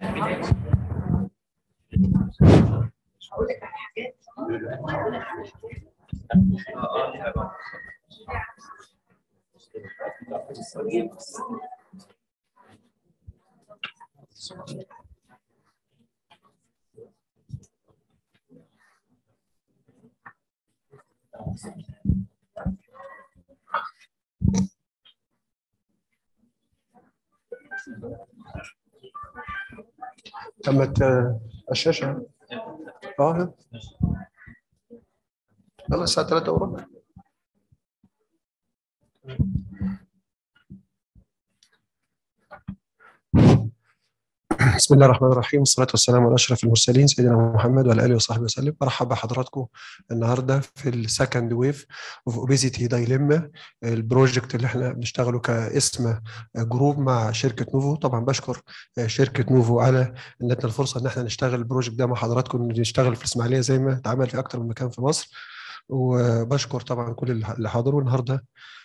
هقول لك على حاجات تمت آه، الشاشة اه يلا الساعة 3 وربع بسم الله الرحمن الرحيم والصلاة والسلام على أشرف المرسلين سيدنا محمد وعلى آله وصحبه وسلم برحب بحضراتكم النهاردة في السكند ويف اوف اوبيزيتي دايليما البروجكت اللي احنا بنشتغله كاسم جروب مع شركة نوفو طبعا بشكر شركة نوفو على ادتنا الفرصة ان احنا نشتغل البروجكت ده مع حضراتكم نشتغل في الإسماعيلية زي ما اتعمل في أكتر من مكان في مصر وبشكر طبعا كل اللي حضروا النهارده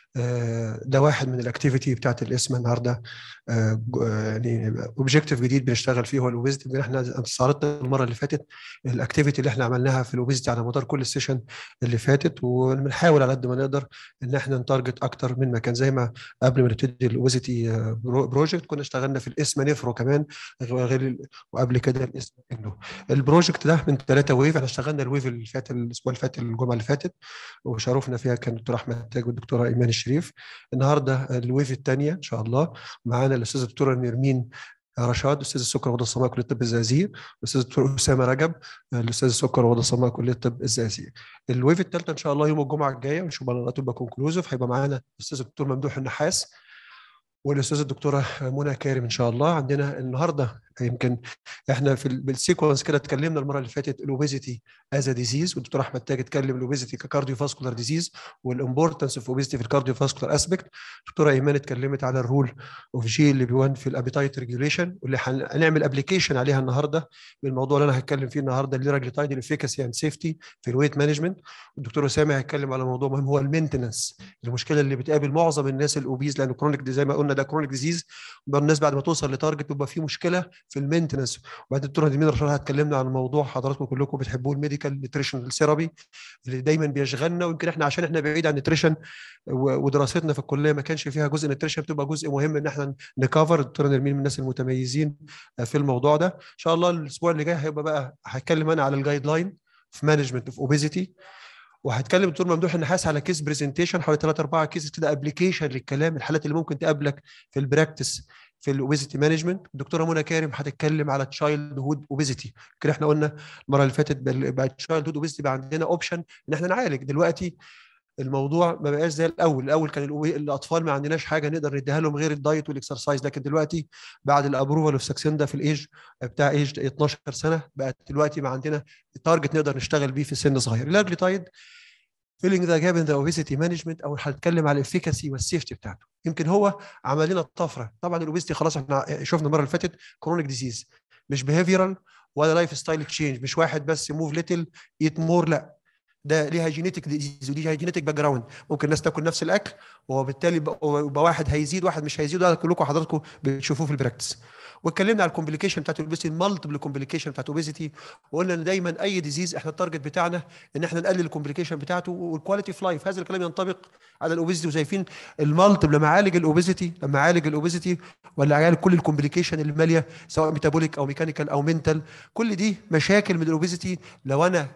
آه، ده واحد من الاكتيفيتي بتاعت الاسم النهارده آه، جو- آه، يعني اوبجيكتيف جديد بنشتغل فيه هو الاوبيزيتي احنا استعرضت المره اللي فاتت الاكتيفيتي اللي احنا عملناها في الاوبيزيتي على مدار كل السيشن اللي فاتت وبنحاول على قد ما نقدر ان احنا نتارجت اكتر من مكان زي ما قبل ما نبتدي الاوبيزيتي بروجكت كنا اشتغلنا في الاسم نفرو كمان غير ال- وقبل كده الاسم انه البروجكت ده من ثلاثه ويف احنا اشتغلنا الويف اللي فات الاسبوع اللي فات الجمعه اللي فاتت وشرفنا فيها كان الدكتور احمد تاج والدكتوره ايمان الشريف النهارده الويف الثانيه ان شاء الله معانا الاستاذه الدكتوره نرمين رشاد استاذ السكر وغدة الصماء كليه الطب الزقازيق الاستاذ الدكتور اسامه رجب الاستاذ السكر وغدة الصماء كليه الطب الزقازيق الويف الثالثه ان شاء الله يوم الجمعه الجايه ونشوف على تبقى كونكلوزيف هيبقى معانا الاستاذ الدكتور ممدوح النحاس والاستاذه الدكتوره منى كارم ان شاء الله عندنا النهارده يمكن احنا في ال- بالسيكونس كده اتكلمنا المره اللي فاتت الاوبيزيتي از ديزيز والدكتور احمد تاج اتكلم الاوبيزيتي ككارديو فاسكولار ديزيز والامبورتنس اوف اوبيزيتي في الكارديو فاسكولار اسبكت الدكتوره ايمان اتكلمت على الرول اوف جي اللي بي 1 في الابيتايت ريجوليشن واللي هن- هنعمل ابلكيشن عليها النهارده بالموضوع اللي انا هتكلم فيه النهارده الليراجليتايد الافيكاسي اند سيفتي في الويت مانجمنت والدكتور اسامه هيتكلم على موضوع مهم هو المينتنس المشكله اللي بتقابل معظم الناس الاوبيز لان كرونيك دي زي ما قلنا ده كرونيك ديزيز الناس بعد ما توصل لتارجت بيبقى في مشكله في المينتنس وبعدين الدكتوره نيمين رشاد هتكلمنا عن موضوع حضراتكم كلكم بتحبوه الميديكال نيوتريشنال ثيرابي اللي دايما بيشغلنا ويمكن احنا عشان احنا بعيد عن النيوتريشن ودراستنا في الكليه ما كانش فيها جزء نيوتريشن بتبقى جزء مهم ان احنا نكفر الدكتوره نرمين من الناس المتميزين في الموضوع ده ان شاء الله الاسبوع اللي جاي هيبقى بقى هتكلم انا على الجايد لاين في مانجمنت اوف اوبيزيتي وهتكلم الدكتور ممدوح النحاس على كيس برزنتيشن حوالي 3 4 كيسز كده ابلكيشن للكلام الحالات اللي ممكن تقابلك في البراكتس في الاوبيزيتي مانجمنت الدكتوره منى كارم هتتكلم على تشايلد هود اوبيزيتي كده احنا قلنا المره اللي فاتت بال- بعد تشايلد هود اوبيزيتي بقى عندنا اوبشن ان احنا نعالج دلوقتي الموضوع ما بقاش زي الاول الاول كان الأو- الاطفال ما عندناش حاجه نقدر نديها لهم غير الدايت والاكسرسايز لكن دلوقتي بعد الابروفال اوف ساكسندا في الايج بتاع ايج 12 سنه بقت دلوقتي ما عندنا تارجت نقدر نشتغل بيه في سن صغير اللاجليتايد فيلينج ذا جاب ان ذا اوبيزيتي مانجمنت او هنتكلم على الافيكاسي والسيفتي بتاعته يمكن هو عمل لنا طفره طبعا الاوبيزيتي خلاص احنا شفنا المره اللي فاتت كرونيك ديزيز مش بيهيفيرال ولا لايف ستايل تشينج مش واحد بس موف ليتل ايت مور لا ده ليها جينيتك ديزيز وليها جينيتك باك جراوند ممكن الناس تاكل نفس الاكل وبالتالي يبقى يبقى واحد هيزيد واحد مش هيزيد وده كلكم حضراتكم بتشوفوه في البراكتس واتكلمنا على الكومبليكيشن بتاعت الاوبيزيتي المالتيبل كومبليكيشن بتاعت الاوبيزيتي وقلنا ان دايما اي ديزيز احنا التارجت بتاعنا ان احنا نقلل الكومبليكيشن بتاعته والكواليتي اوف لايف هذا الكلام ينطبق على الاوبيزيتي وشايفين المالتيبل لما اعالج الاوبيزيتي لما اعالج الاوبيزيتي ولا اعالج كل الكومبليكيشن اللي ماليه سواء ميتابوليك او ميكانيكال او منتال كل دي مشاكل من الاوبيزيتي لو انا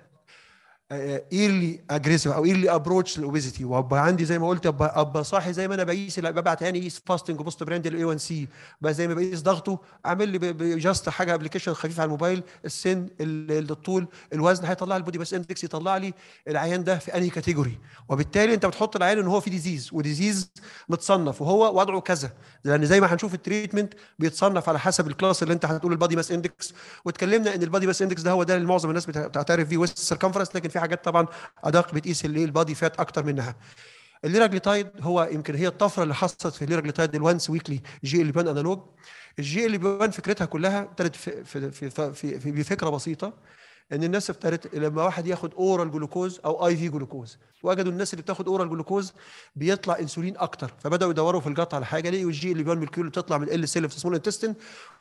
ايرلي اجريسيف او ايرلي ابروتش للاوبيزيتي وابقى عندي زي ما قلت ابقى ابقى صاحي زي ما انا بقيس ببعت عيني يقيس فاستنج وبوست براند الاي 1 سي بقى زي ما بقيس ضغطه اعمل لي جاست حاجه ابلكيشن خفيف على الموبايل السن ال- الطول الوزن هيطلع لي البودي بس اندكس يطلع لي العيان ده في انهي كاتيجوري وبالتالي انت بتحط العيان ان هو في ديزيز وديزيز متصنف وهو وضعه كذا لان زي ما هنشوف التريتمنت بيتصنف على حسب الكلاس اللي انت هتقول البادي ماس اندكس واتكلمنا ان البادي ماس اندكس ده هو ده اللي معظم الناس بتع- بتعترف بيه ويست سيركمفرنس لكن في حاجات طبعا ادق بتقيس الايه البادي فات اكتر منها الليراجليتايد هو يمكن هي الطفره اللي حصلت في الليراجليتايد الوانس ويكلي جي ال بي 1 انالوج الجي ال بي 1 فكرتها كلها ابتدت في في في, في, في بفكره بسيطه ان الناس ابتدت لما واحد ياخد اورال جلوكوز او اي في جلوكوز وجدوا الناس اللي بتاخد اورال جلوكوز بيطلع انسولين اكتر فبداوا يدوروا في الجط على حاجه لقوا الجي اللي بيون مولكيول اللي بتطلع من ال سيل في سمول انتستين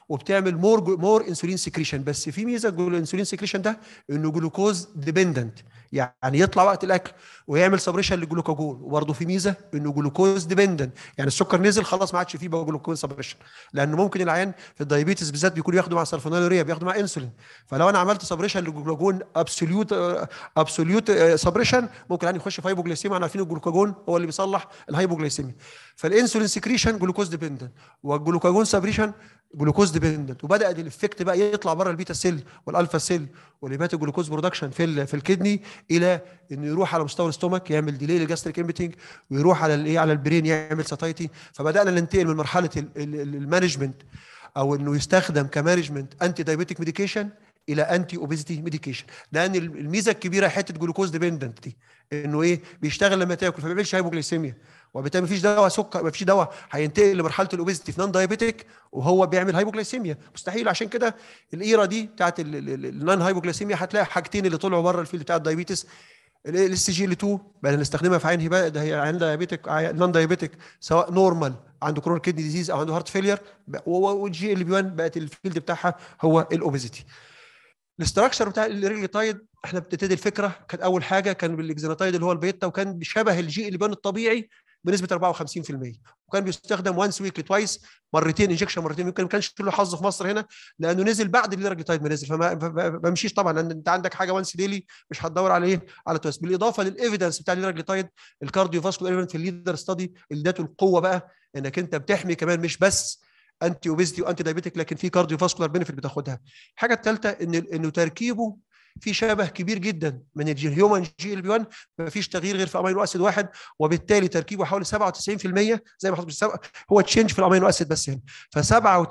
وبتعمل مور مور انسولين سكريشن بس في ميزه الانسولين سكريشن ده انه جلوكوز ديبندنت يعني يطلع وقت الاكل ويعمل سبريشن للجلوكاجون وبرضه في ميزه انه جلوكوز ديبندنت يعني السكر نزل خلاص ما عادش فيه بقى جلوكوز سبريشن لانه ممكن العيان في الدايابيتس بالذات بيكون ياخدوا مع سلفونيلوريا بياخدوا مع انسولين فلو انا عملت سبريشن للجلوكاجون ابسوليوت ابسوليوت سبريشن ممكن العيان يخش في هايبوجليسيميا احنا عارفين الجلوكاجون هو اللي بيصلح الهايبوجليسيميا فالانسولين سكريشن جلوكوز ديبندنت والجلوكاجون سبريشن جلوكوز ديبندنت وبدا الافكت بقى يطلع بره البيتا سيل والالفا سيل والهيباتيك جلوكوز برودكشن في في الكدني الى انه يروح على مستوى الاستومك يعمل ديلي للجاستريك امبيتنج ويروح على الايه على البرين يعمل ساتايتي فبدانا ننتقل من مرحله المانجمنت او انه يستخدم كمانجمنت انتي دايبيتيك ميديكيشن الى انتي اوبيزيتي ميديكيشن لان الميزه الكبيره حته جلوكوز ديبندنت دي انه ايه بيشتغل لما تاكل فما بيعملش هايبوجليسيميا وبالتالي مفيش دواء سكر مفيش دواء هينتقل لمرحله الاوبيزيتي في نون دايابيتيك وهو بيعمل هايبوجليسيميا مستحيل عشان كده الايرا دي بتاعت النون هايبوجليسيميا هتلاقي حاجتين اللي طلعوا بره الفيلد بتاع الدايابيتس الاس جي ال 2 بقى نستخدمها في عين هباء ده هي عين دايابيتك نون دايابيتك سواء نورمال عنده كرونيك كيدني ديزيز او عنده هارت فيلير والجي ال بي 1 بقت الفيلد بتاعها هو الاوبيزيتي الاستراكشر بتاع الريجليتايد احنا بتبتدي الفكره كانت اول حاجه كان بالاكزيناتايد اللي هو البيتا وكان شبه الجي ال بي 1 الطبيعي بنسبه 54% وكان بيستخدم وانس ويكلي توايس مرتين انجكشن مرتين يمكن ما كانش له حظ في مصر هنا لانه نزل بعد الليراجليتايد ما نزل فما بمشيش طبعا لان انت عندك حاجه وانس ديلي مش هتدور على ايه على توايس بالاضافه للايفيدنس بتاع الليراجليتايد الكارديو فاسكولار ايفيدنس في الليدر ستادي اللي اداته القوه بقى انك انت بتحمي كمان مش بس انتي اوبيزيتي وانتي دايبيتيك لكن في كارديو فاسكولار بنفيت بتاخدها الحاجه الثالثه ان انه تركيبه في شبه كبير جدا من الهيومن جي ال بي 1 ما فيش تغيير غير في امينو اسيد واحد وبالتالي تركيبه حوالي 97% زي ما حضرتك هو تشينج في الامينو اسيد بس هنا ف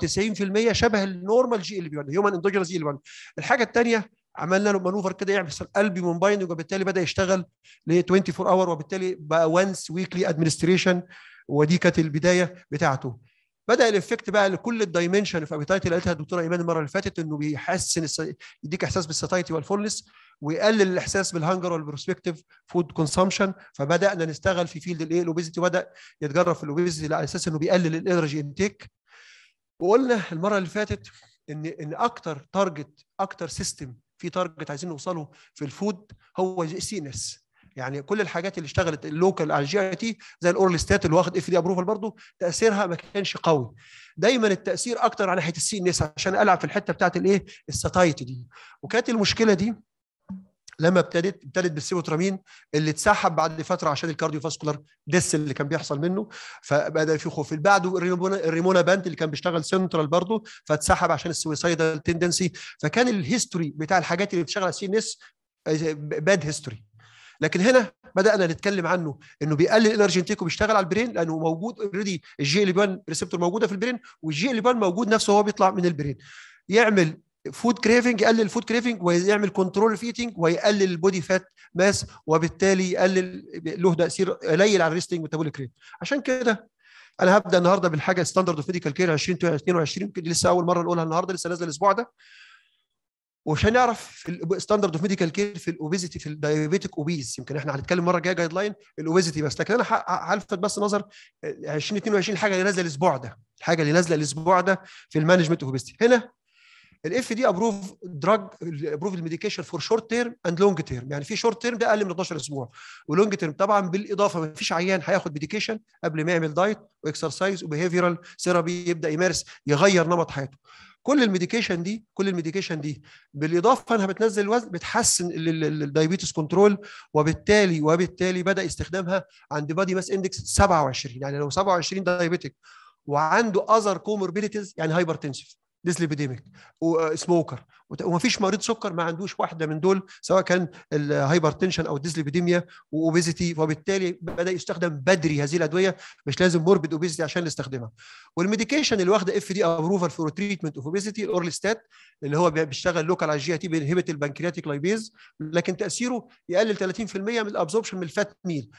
97% شبه النورمال جي ال بي 1 هيومن اندوجينوس جي ال 1 الحاجه الثانيه عملنا له مانوفر كده يعمل قلبي من بايندنج وبالتالي بدا يشتغل ل 24 اور وبالتالي بقى وانس ويكلي ادمنستريشن ودي كانت البدايه بتاعته بدا الافكت بقى لكل الدايمنشن في ابيتايت اللي قالتها الدكتوره ايمان المره اللي فاتت انه بيحسن الس... يديك احساس بالساتايتي والفولنس ويقلل الاحساس بالهنجر والبروسبكتيف فود كونسامشن فبدانا نشتغل في فيلد الايه الاوبيزيتي وبدا يتجرب في الاوبيزيتي على اساس انه بيقلل الانرجي انتيك وقلنا المره اللي فاتت ان ان اكتر تارجت اكتر سيستم في تارجت عايزين نوصله في الفود هو السي ان اس يعني كل الحاجات اللي اشتغلت اللوكال على الجي اي تي زي الاورال ستات اللي واخد اف دي ابروفال برضه تاثيرها ما كانش قوي دايما التاثير اكتر على ناحيه السي ان اس عشان العب في الحته بتاعت الايه الساتايتي دي وكانت المشكله دي لما ابتدت ابتدت بالسيبوترامين اللي اتسحب بعد فتره عشان الكارديو فاسكولار ديس اللي كان بيحصل منه فبدا في خوف بعده الريمونا, الريمونا باند اللي كان بيشتغل سنترال برضه فاتسحب عشان السويسايدال تندنسي فكان الهيستوري بتاع الحاجات اللي بتشتغل على السي ان اس باد هيستوري لكن هنا بدانا نتكلم عنه انه بيقلل الانرجي انتيك وبيشتغل على البرين لانه موجود اوريدي الجي ال 1 ريسبتور موجوده في البرين والجي ال 1 موجود نفسه وهو بيطلع من البرين يعمل فود كريفنج يقلل الفود كريفنج ويعمل كنترول في ايتنج ويقلل البودي فات ماس وبالتالي يقلل له تاثير قليل على الريستنج ميتابوليك ريت عشان كده انا هبدا النهارده بالحاجه ستاندرد اوف ميديكال كير 2022 لسه اول مره نقولها النهارده لسه نازله الاسبوع ده وعشان نعرف في الستاندرد اوف ميديكال كير في الاوبيزيتي في الدايابيتيك اوبيز يمكن احنا هنتكلم المره الجايه جايد لاين الاوبيزيتي بس لكن انا هلفت بس نظر 2022 الحاجه اللي نازله الاسبوع ده الحاجه اللي نازله الاسبوع ده في المانجمنت اوف اوبيزيتي هنا الاف دي ابروف دراج ابروف الميديكيشن فور شورت تيرم اند لونج تيرم يعني في شورت تيرم ده اقل من 12 اسبوع ولونج تيرم طبعا بالاضافه ما فيش عيان هياخد ميديكيشن قبل ما يعمل دايت واكسرسايز وبيهيفيرال ثيرابي يبدا يمارس يغير نمط حياته كل الميديكيشن دي كل الميديكيشن دي بالاضافه انها بتنزل الوزن بتحسن الدايابيتس كنترول وبالتالي وبالتالي بدا استخدامها عند بادي ماس اندكس 27 يعني لو 27 دايابيتك وعنده اذر كوموربيديتيز يعني هايبرتنسيف ديسليبيديميك وسموكر ومفيش مريض سكر ما عندوش واحده من دول سواء كان الهايبرتنشن او الديسليبيديميا واوبيزيتي وبالتالي بدا يستخدم بدري هذه الادويه مش لازم موربيد اوبيزيتي عشان نستخدمها والميديكيشن اللي واخده اف دي ابروفال فور تريتمنت اوف اوبيزيتي الاورليستات اللي هو بيشتغل لوكال على الجي تي بينهبت البنكرياتيك لايبيز لكن تاثيره يقلل 30% من الابزوربشن من الفات ميل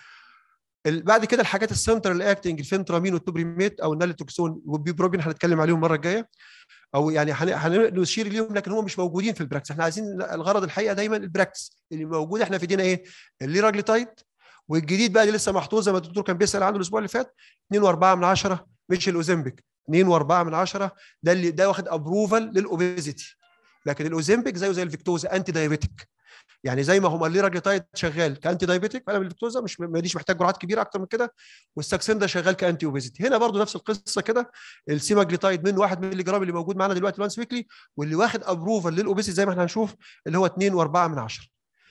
بعد كده الحاجات السنترال اكتنج الفنترامين والتوبريميت او الناليتوكسون والبيبروبين هنتكلم عليهم المره الجايه او يعني هنشير ليهم لكن هم مش موجودين في البراكتس احنا عايزين الغرض الحقيقه دايما البراكتس اللي موجود احنا في ايدينا ايه الليراجليتايد والجديد بقى اللي لسه محطوط زي ما الدكتور كان بيسال عنه الاسبوع اللي فات 2.4 من 10 مش الاوزمبيك 2 و4 من 10 ده اللي ده واخد ابروفال للاوبيزيتي لكن الاوزيمبيك زيه زي الفيكتوزا انتي دايابيتيك يعني زي ما هو الليراجليتايد شغال كانتي دايابيتيك فانا الفيكتوزا مش ماليش محتاج جرعات كبيره اكتر من كده والساكسين ده شغال كانتي اوبيزيتي هنا برضو نفس القصه كده السيماجليتايد من 1 مللي جرام اللي موجود معانا دلوقتي وانس ويكلي واللي واخد ابروفال للاوبيزيتي زي ما احنا هنشوف اللي هو 2 و4 من 10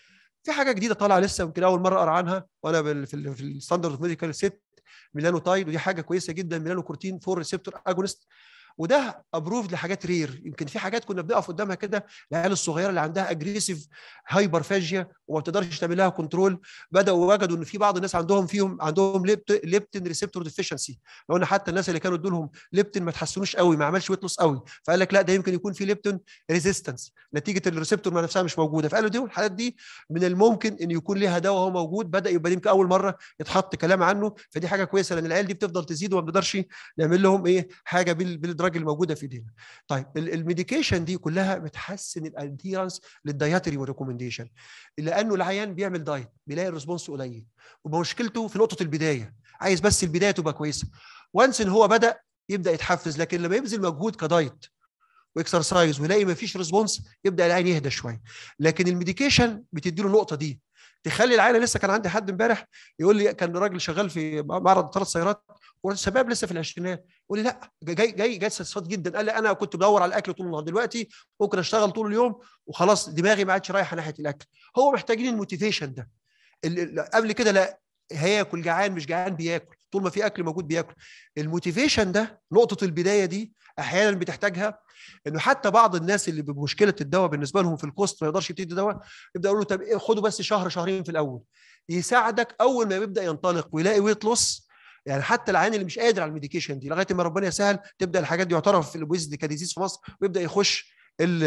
في حاجه جديده طالعه لسه يمكن اول مره اقرا عنها وانا في الستاندرد اوف ميديكال سيت ميلانوتايد ودي حاجه كويسه جدا ميلانو كورتين 4 ريسبتور اجونست وده ابروفد لحاجات رير يمكن في حاجات كنا بنقف قدامها كده العيال الصغيره اللي عندها اجريسيف هايبرفاجيا وما بتقدرش تعمل لها كنترول بداوا وجدوا ان في بعض الناس عندهم فيهم عندهم ليبت ليبتين ريسبتور ديفيشنسي لو ان حتى الناس اللي كانوا ادوا لهم ليبتين ما تحسنوش قوي ما عملش ويت لوس قوي فقال لك لا ده يمكن يكون في ليبتين ريزيستنس نتيجه الريسبتور ما نفسها مش موجوده فقالوا دي الحالات دي من الممكن ان يكون ليها دواء هو موجود بدا يبقى يمكن اول مره يتحط كلام عنه فدي حاجه كويسه لان العيال دي بتفضل تزيد وما بنقدرش نعمل لهم ايه حاجه بالدراج الموجوده في ايدينا طيب الميديكيشن دي كلها بتحسن الاديرنس للدايتري والريكومنديشن لانه العيان بيعمل دايت بيلاقي الريسبونس قليل ومشكلته في نقطه البدايه عايز بس البدايه تبقى كويسه وانس ان هو بدا يبدا يتحفز لكن لما يبذل مجهود كدايت واكسرسايز ويلاقي ما فيش ريسبونس يبدا العين يهدى شويه لكن الميديكيشن بتدي له النقطه دي تخلي العيله لسه كان عندي حد امبارح يقول لي كان راجل شغال في معرض ثلاث سيارات والشباب لسه في العشرينات يقول لي لا جاي جاي جاي ساتسفاد جدا قال لي انا كنت بدور على الاكل طول النهار دلوقتي ممكن اشتغل طول اليوم وخلاص دماغي ما عادش رايحه ناحيه الاكل هو محتاجين الموتيفيشن ده قبل كده لا هياكل جعان مش جعان بياكل طول ما في اكل موجود بياكل الموتيفيشن ده نقطه البدايه دي احيانا بتحتاجها انه حتى بعض الناس اللي بمشكله الدواء بالنسبه لهم في الكوست ما يقدرش يبتدي دواء يبدا يقول له طب خده بس شهر شهرين في الاول يساعدك اول ما يبدا ينطلق ويلاقي ويت لوس يعني حتى العيان اللي مش قادر على الميديكيشن دي لغايه ما ربنا يسهل تبدا الحاجات دي يعترف في الاوبيزيتي كديزيز في مصر ويبدا يخش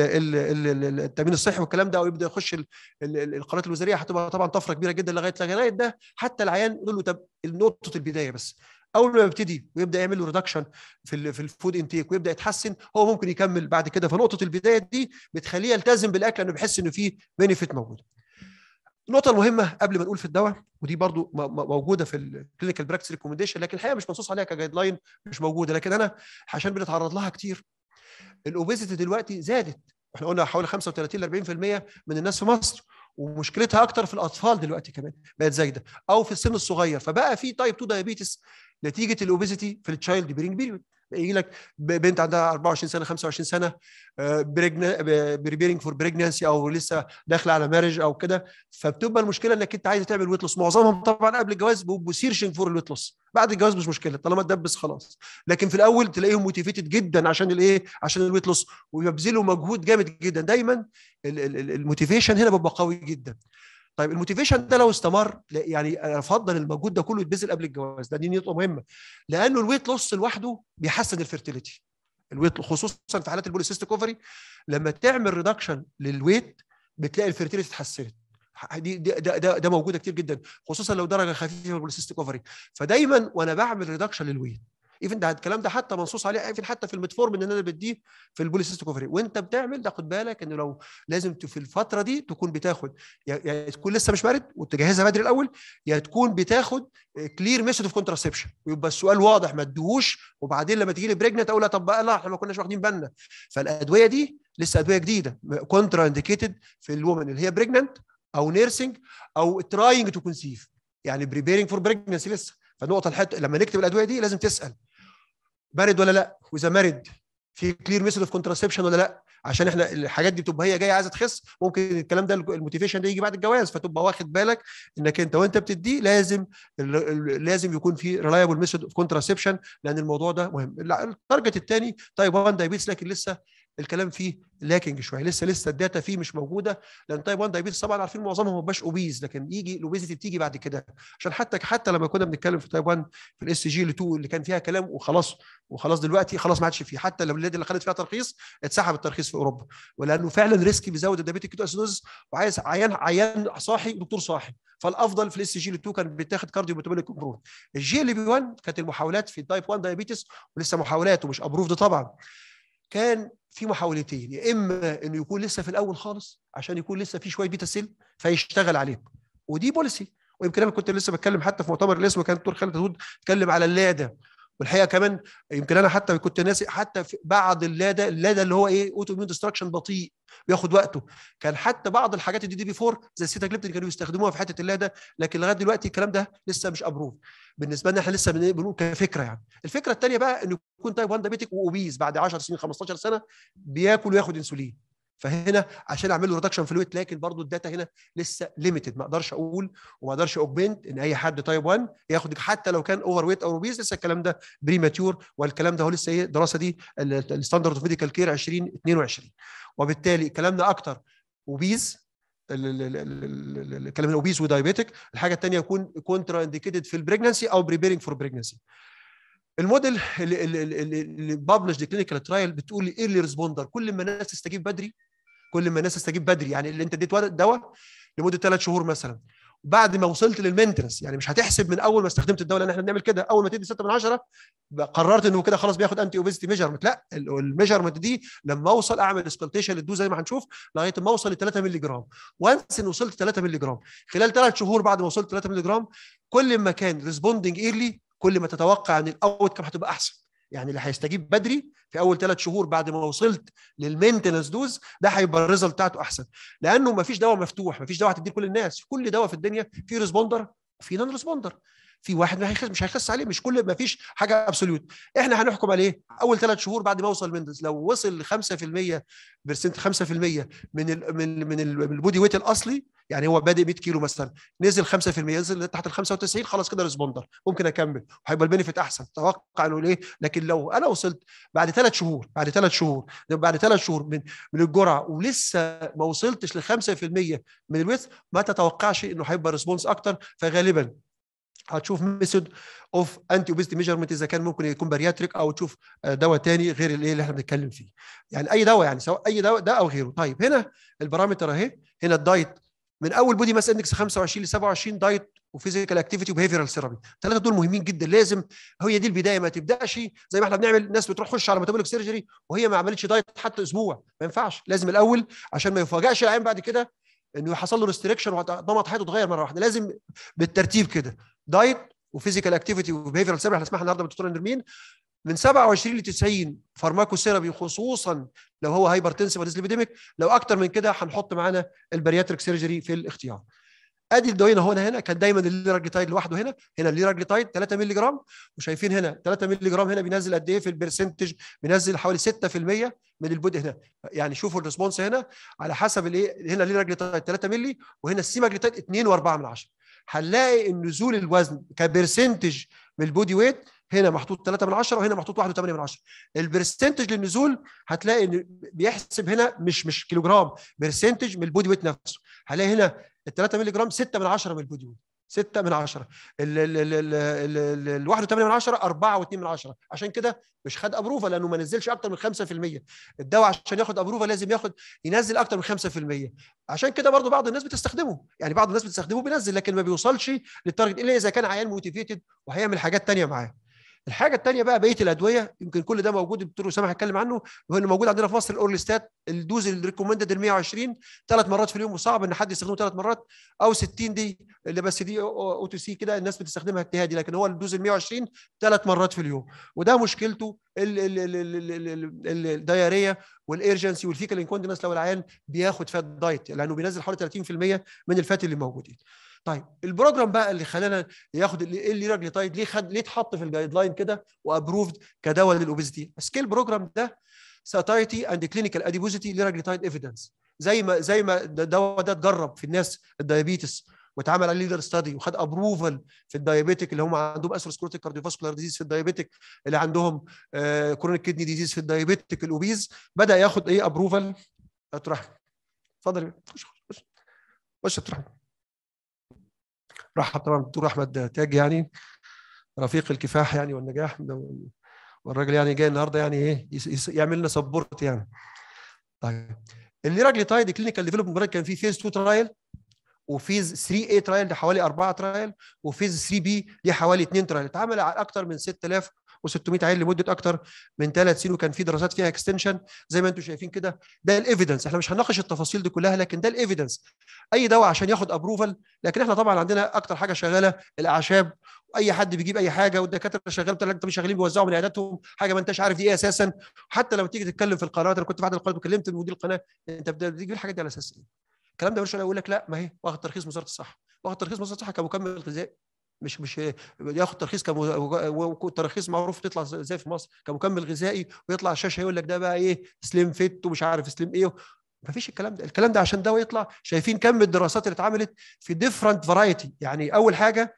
التامين الصحي والكلام ده ويبدا يخش القناه الوزاريه هتبقى طبعا طفره كبيره جدا لغايه لغايه ده حتى العيان يقول له طب نقطه البدايه بس اول ما يبتدي ويبدا يعمل له ريدكشن في في الفود انتيك ويبدا يتحسن هو ممكن يكمل بعد كده فنقطه البدايه دي بتخليه يلتزم بالاكل لانه بيحس انه في بينيفيت موجوده. النقطه المهمه قبل ما نقول في الدواء ودي برضو موجوده في الكلينيكال براكتس ريكومنديشن لكن الحقيقه مش منصوص عليها كجايد لاين مش موجوده لكن انا عشان بنتعرض لها كتير الاوبيزيتي دلوقتي زادت احنا قلنا حوالي 35 ل 40% من الناس في مصر ومشكلتها اكتر في الاطفال دلوقتي كمان بقت زايده او في السن الصغير فبقى في تايب 2 دايابيتس نتيجه الاوبيزيتي في التشايلد بيرنج بيريود يجي لك بنت عندها 24 سنه 25 سنه بريبيرنج فور بريجنانسي او لسه داخله على مارج او كده فبتبقى المشكله انك انت عايز تعمل ويت لوس معظمهم طبعا قبل الجواز بيبقوا سيرشنج فور الويت لوس بعد الجواز مش مشكله طالما تدبس خلاص لكن في الاول تلاقيهم موتيفيتد جدا عشان الايه عشان الويت لوس ويبذلوا مجهود جامد جدا دايما الموتيفيشن هنا بيبقى قوي جدا طيب الموتيفيشن ده لو استمر يعني افضل المجهود ده كله يتبذل قبل الجواز ده دي نقطه مهمه لانه الويت لوس لوحده بيحسن الفيرتيليتي الويت خصوصا في حالات البوليسيستيك اوفري لما تعمل ريدكشن للويت بتلاقي الفيرتيليتي اتحسنت دي ده, ده, ده موجوده كتير جدا خصوصا لو درجه خفيفه من البوليسيستيك اوفري فدايما وانا بعمل ريدكشن للويت ايفن ده الكلام ده حتى منصوص عليه ايفن حتى في الميتفورم ان انا بديه في البوليسيستيك اوفري وانت بتعمل تاخد بالك انه لو لازم في الفتره دي تكون بتاخد يا يعني تكون لسه مش مارد وتجهزها بدري الاول يا تكون بتاخد كلير ميثود اوف كونتراسبشن ويبقى السؤال واضح ما تدوهوش وبعدين لما تيجي لي بريجننت اقول طب بقى لا احنا ما كناش واخدين بالنا فالادويه دي لسه ادويه جديده كونترا انديكيتد في الومن اللي هي بريجننت او نيرسينج او تراينج تو كونسيف يعني بريبيرنج فور بريجنسي لسه فالنقطه الحته لما نكتب الادويه دي لازم تسال بارد ولا لا واذا مارد في كلير ميثود اوف كونتراسبشن ولا لا عشان احنا الحاجات دي بتبقى هي جايه عايزه تخس ممكن الكلام ده الموتيفيشن ده يجي بعد الجواز فتبقى واخد بالك انك انت وانت بتديه لازم لازم يكون في ريلايبل ميثود اوف كونتراسبشن لان الموضوع ده مهم التارجت الثاني تايب 1 دايبيتس لكن لسه الكلام فيه لاكنج شويه لسه لسه الداتا فيه مش موجوده لان تايب 1 دايبيتس طبعا عارفين معظمهم ما بقاش اوبيز لكن يجي الاوبيزيتي بتيجي بعد كده عشان حتى حتى لما كنا بنتكلم في تايب 1 في الاس جي ل 2 اللي كان فيها كلام وخلاص وخلاص دلوقتي خلاص ما عادش فيه حتى لو البلاد اللي خدت فيها ترخيص اتسحب الترخيص في اوروبا ولانه فعلا ريسكي بيزود الدايبيتيك كيتو اسيدوز وعايز عيان عيان صاحي ودكتور صاحي فالافضل في الاس جي ل 2 كان بيتاخد كارديو ميتابوليك كنترول الجي ال بي 1 كانت المحاولات في التايب 1 دايبيتس ولسه محاولات ومش ابروفد طبعا كان في محاولتين يا اما انه يكون لسه في الاول خالص عشان يكون لسه في شويه بيتا سيل فيشتغل عليهم ودي بوليسي ويمكن انا كنت لسه بتكلم حتى في مؤتمر الاسم كان الدكتور خالد داوود اتكلم على اللاده والحقيقه كمان يمكن انا حتى كنت ناسي حتى في بعض اللادا اللادا اللي هو ايه اوتو ميون ديستراكشن بطيء بياخد وقته كان حتى بعض الحاجات الدي دي بي 4 زي السيتاجليبتين كانوا بيستخدموها في حته اللادا لكن لغايه دلوقتي الكلام ده لسه مش ابروف بالنسبه لنا احنا لسه بنقول كفكره يعني الفكره الثانيه بقى انه يكون تايب 1 دايبيتك واوبيز بعد 10 سنين 15 سنه بياكل وياخد انسولين فهنا عشان اعمل له ريدكشن في الويت لكن برضو الداتا هنا لسه ليميتد ما اقدرش اقول وما اقدرش اوجمنت ان اي حد تايب 1 ياخد حتى لو كان اوفر ويت او اوبيز لسه الكلام ده بريماتيور والكلام ده هو لسه ايه الدراسه دي الستاندرد اوف ميديكال كير 2022 وبالتالي كلامنا اكتر اوبيز الكلام الاوبيز ودايبيتك الحاجه الثانيه يكون كونترا انديكيتد في البريجنسي او بريبيرنج فور بريجنسي الموديل اللي ببلش كلينيكال ترايل بتقول لي ايرلي ريسبوندر كل ما الناس تستجيب بدري كل ما الناس تستجيب بدري يعني اللي انت اديت دواء لمده ثلاث شهور مثلا بعد ما وصلت للمينتنس يعني مش هتحسب من اول ما استخدمت الدواء لان احنا بنعمل كده اول ما تدي 6 من 10 قررت انه كده خلاص بياخد انتي اوبيستي ميجرمنت لا الميجرمنت دي لما اوصل اعمل اسكالتيشن للدوز زي ما هنشوف لغايه ما اوصل ل 3 مللي جرام وانس ان وصلت 3 مللي جرام خلال ثلاث شهور بعد ما وصلت 3 مللي جرام كل ما كان ريسبوندنج ايرلي كل ما تتوقع ان الاوت كم هتبقى احسن يعني اللي هيستجيب بدري في اول ثلاث شهور بعد ما وصلت للمينتنس دوز ده هيبقى الريزلت بتاعته احسن لانه ما فيش دواء مفتوح ما فيش دواء هتديه لكل الناس كل دواء في الدنيا فيه ريسبوندر وفي نون ريسبوندر في واحد ما هيخس مش هيخس عليه مش كل ما فيش حاجه ابسوليوت احنا هنحكم عليه اول ثلاث شهور بعد ما اوصل الميندس لو وصل ل 5% برسنت 5% من ال من من البودي ويت الاصلي يعني هو بادئ 100 كيلو مثلا نزل 5% نزل تحت ال 95 خلاص كده ريسبوندر ممكن اكمل وهيبقى البنفيت احسن توقع انه ليه لكن لو انا وصلت بعد ثلاث شهور بعد ثلاث شهور بعد ثلاث شهور من من الجرعه ولسه ما وصلتش ل 5% من الويت ما تتوقعش انه هيبقى ريسبونس اكتر فغالبا هتشوف ميثود اوف انتي اوبيستي ميجرمنت اذا كان ممكن يكون بارياتريك او تشوف دواء تاني غير الايه اللي احنا بنتكلم فيه يعني اي دواء يعني سواء اي دواء ده او غيره طيب هنا البارامتر اهي هنا الدايت من اول بودي ماس اندكس 25 ل 27 دايت وفيزيكال اكتيفيتي وبيهيفيرال ثيرابي الثلاثه دول مهمين جدا لازم هي دي البدايه ما تبداش زي ما احنا بنعمل ناس بتروح تخش على ميتابوليك سيرجري وهي ما عملتش دايت حتى اسبوع ما ينفعش لازم الاول عشان ما يفاجئش العين بعد كده انه يحصل له ريستريكشن ونمط حياته اتغير مره واحده لازم بالترتيب كده دايت وفيزيكال اكتيفيتي وبيهيفيرال ثيرابي هنسمعها النهارده بالدكتور نرمين من 27 ل 90 فارماكو ثيرابي خصوصا لو هو هايبرتنسيف وديسليبيديميك لو اكتر من كده هنحط معانا البارياتريك سيرجري في الاختيار ادي الدواء هنا هنا كان دايما الليراجليتايد لوحده هنا هنا الليراجليتايد 3 مللي جرام وشايفين هنا 3 مللي جرام هنا بينزل قد ايه في البرسنتج بينزل حوالي 6% من البود هنا يعني شوفوا الريسبونس هنا على حسب الايه هنا الليراجليتايد 3 مللي وهنا السيماجليتايد 2.4 من 10 هنلاقي ان نزول الوزن كبرسنتج من البودي ويت هنا محطوط 3 من 10 وهنا محطوط 1.8 من 10 البرسنتج للنزول هتلاقي ان بيحسب هنا مش مش كيلو جرام برسنتج من البودي ويت نفسه هلاقي هنا ال 3 مللي جرام 6 من 10 من البودي ويت 6 من 10 ال 1.8 من 10 4 و2 من 10 عشان كده مش خد ابروفا لانه ما نزلش اكتر من 5% الدواء عشان ياخد ابروفا لازم ياخد ينزل اكتر من 5% عشان كده برضو بعض الناس بتستخدمه يعني بعض الناس بتستخدمه بينزل لكن ما بيوصلش للتارجت الا اذا كان عيان موتيفيتد وهيعمل حاجات ثانيه معاه الحاجه الثانيه بقى بقيه الادويه يمكن كل ده موجود الدكتور اسامه هيتكلم عنه هو اللي موجود عندنا في مصر الاورليستات الدوز الريكومندد ال 120 ثلاث مرات في اليوم وصعب ان حد يستخدمه ثلاث مرات او 60 دي اللي بس دي او تو سي كده الناس بتستخدمها اجتهادي لكن هو الدوز ال 120 ثلاث مرات في اليوم وده مشكلته الدياريه والارجنسي والفيكال انكوندنس لو العيان بياخد فات دايت لانه بينزل حوالي 30% من الفات اللي موجودين طيب البروجرام بقى اللي خلانا ياخد الليراجليتايد ليه خد ليه اتحط في الجايد لاين كده وابروفد كدواء للاوبيزيتي سكيل بروجرام ده ساتايتي اند كلينيكال اديبوزيتي ليراجليتايد ايفيدنس زي ما زي ما الدواء ده اتجرب في الناس الدايابيتس واتعمل عليه ليدر ستادي وخد ابروفل في الدايابيتك اللي هم عندهم اثيروسكلوتيك كارديوفاسكولار ديزيز في الدايابيتك اللي عندهم آه كرونيك كدني ديزيز في الدايابيتك الاوبيز بدا ياخد ايه ابروفل اطرح اتفضل خش خش خش اطرح رحب طبعا الدكتور احمد تاج يعني رفيق الكفاح يعني والنجاح والراجل يعني جاي النهارده يعني ايه يعمل لنا سبورت يعني طيب الليراجليتايد كلينيكال ديفلوبمنت كان في فيز 2 ترايل وفيز 3 a ترايل لحوالي 4 ترايل وفيز 3 b لحوالي 2 ترايل اتعمل على اكثر من 6000 و600 عيل لمده اكتر من ثلاث سنين وكان في دراسات فيها اكستنشن زي ما انتم شايفين كده ده الايفيدنس احنا مش هنناقش التفاصيل دي كلها لكن ده الايفيدنس اي دواء عشان ياخد ابروفال لكن احنا طبعا عندنا اكتر حاجه شغاله الاعشاب اي حد بيجيب اي حاجه والدكاتره شغالين بتقول انت مش شغالين بيوزعوا من عياداتهم حاجه ما انتش عارف دي ايه اساسا حتى لما تيجي تتكلم في القنوات انا كنت في احد القنوات وكلمت مدير القناه انت بتجيب الحاجات دي على اساس ايه؟ الكلام ده مش انا اقول لك لا ما هي واخد ترخيص وزاره الصحه واخد ترخيص وزاره الصحه كمكمل غذائي مش مش ياخد ترخيص كم ترخيص معروف تطلع زي في مصر كمكمل غذائي ويطلع على الشاشه يقول لك ده بقى ايه سليم فيت ومش عارف سليم ايه ما فيش الكلام ده الكلام ده عشان دواء يطلع شايفين كم الدراسات اللي اتعملت في ديفرنت فرايتي يعني اول حاجه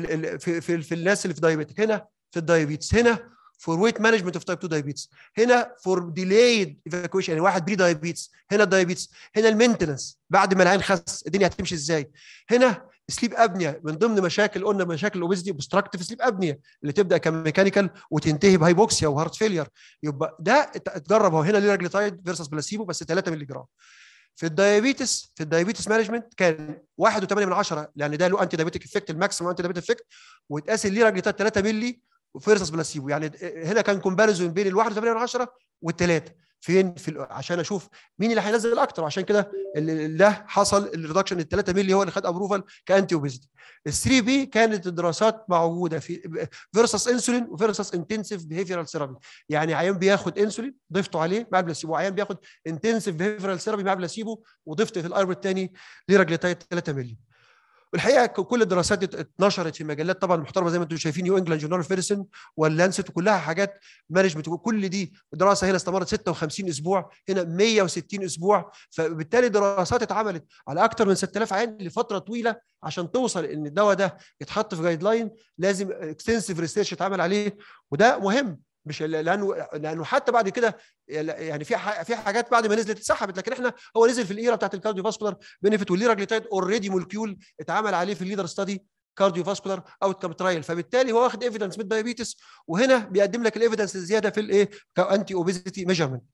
في في, في الناس اللي في دايابيتك هنا في الدايابيتس هنا فور ويت مانجمنت اوف تايب 2 دايابيتس هنا فور ديلايد ايفاكويشن يعني واحد بري دايابيتس هنا الدايابيتس هنا المينتنس بعد ما العين خس الدنيا هتمشي ازاي هنا سليب ابنيا من ضمن مشاكل قلنا مشاكل الاوبيزيتي اوبستراكتيف سليب ابنيا اللي تبدا كميكانيكال وتنتهي بهايبوكسيا وهارت فيلير يبقى ده اتجرب هو هنا ليراجليتايد فيرسس بلاسيبو بس 3 مللي جرام في الدايابيتس في الدايابيتس مانجمنت كان 1.8 من 10 يعني ده له انتي دايابيتيك افكت الماكسيمم انتي دايابيتيك افكت واتقاس الليراجليتايد 3 مللي فيرسس بلاسيبو يعني هنا كان كومباريزون بين ال 1.8 من 10 والثلاثه فين في عشان اشوف مين اللي هينزل اكتر وعشان كده ده حصل الريدكشن ال 3 مللي هو اللي خد ابروفال كانتي اوبيزيتي ال 3 بي كانت الدراسات موجوده في فيرسس انسولين وفيرسس انتنسيف بيهيفيرال ثيرابي يعني عيان بياخد انسولين ضفته عليه مع بلاسيبو عيان بياخد انتنسيف بيهيفيرال ثيرابي مع بلاسيبو وضفت في الارب الثاني ليراجليتايد 3 مللي الحقيقه كل الدراسات دي اتنشرت في مجلات طبعا محترمه زي ما انتم شايفين نيو انجلاند جورنال فيرسن واللانست وكلها حاجات مانجمنت وكل دي دراسه هنا استمرت 56 اسبوع هنا 160 اسبوع فبالتالي دراسات اتعملت على اكثر من 6000 عين لفتره طويله عشان توصل ان الدواء ده يتحط في جايد لاين لازم اكستنسيف ريسيرش يتعمل عليه وده مهم مش لانه لانه حتى بعد كده يعني في في حاجات بعد ما نزلت اتسحبت لكن احنا هو نزل في الايرا بتاعت الكارديو فاسكولار بنفيت والليراجليتايد اوريدي مولكيول اتعمل عليه في الليدر ستادي كارديو فاسكولار اوت كام ترايل فبالتالي هو واخد ايفيدنس من الدايابيتس وهنا بيقدم لك الايفيدنس الزياده في الايه كانتي اوبيزيتي ميجرمنت